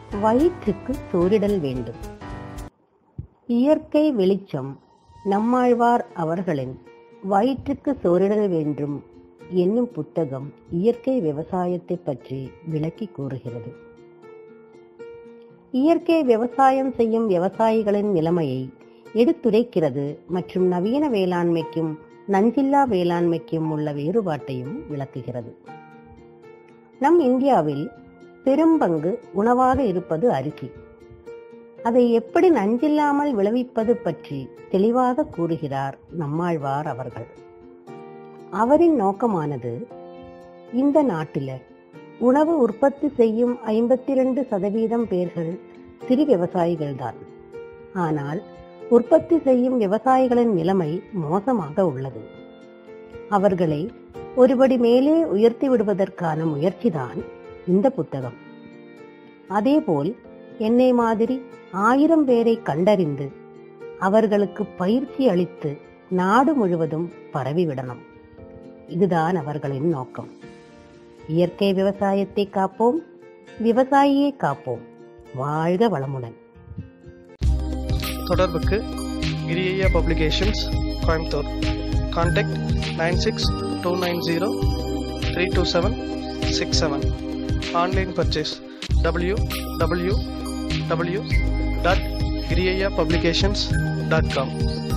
வயிற்றுக்கு சோறிடல் வேண்டும் இயற்கை வெளிச்சம் நம்மாழ்வார் அவர்களின் வயிற்றுக்கு சோறிடல் வேண்டும் என்னும் புத்தகம் இயற்கை விவசாயத்தை பற்றி விளக்கி கூறுகிறது இயற்கை விவசாயம் செய்யும் விவசாயிகளின் நிலைமையை எடுத்துரைக்கிறது மற்றும் நவீன வேளாண்மைக்கும் நஞ்சில்லா வேளாண்மைக்கும் உள்ள வேறுபாட்டையும் விளக்குகிறது நம் இந்தியாவில் பெரும்பங்கு உணவாக இருப்பது அரிசி அதை எப்படி நஞ்சில்லாமல் விளைவிப்பது பற்றி தெளிவாக கூறுகிறார் நம்மாழ்வார் அவர்கள் அவரின் நோக்கமானது இந்த நாட்டில உணவு உற்பத்தி செய்யும் ஐம்பத்தி ரெண்டு சதவீதம் பேர்கள் சிறு விவசாயிகள்தான் ஆனால் உற்பத்தி செய்யும் விவசாயிகளின் நிலைமை மோசமாக உள்ளது அவர்களை ஒருபடி மேலே உயர்த்தி விடுவதற்கான முயற்சிதான் இந்த புத்தகம் அதேபோல் என்னை மாதிரி ஆயிரம் பேரை கண்டறிந்து அவர்களுக்கு பயிற்சி அளித்து நாடு முழுவதும் பரவிவிடணும் இதுதான் அவர்களின் நோக்கம் இயற்கை விவசாயத்தை காப்போம் விவசாயியை காப்போம் வாழ்க வளமுடன் தொடர்புக்கு கிரியையா publications Coimbatore contact nine six two nine zero three two seven six seven online purchase W W W dot கிரியையா பப்ளிகேஷன்ஸ் டாட் காம்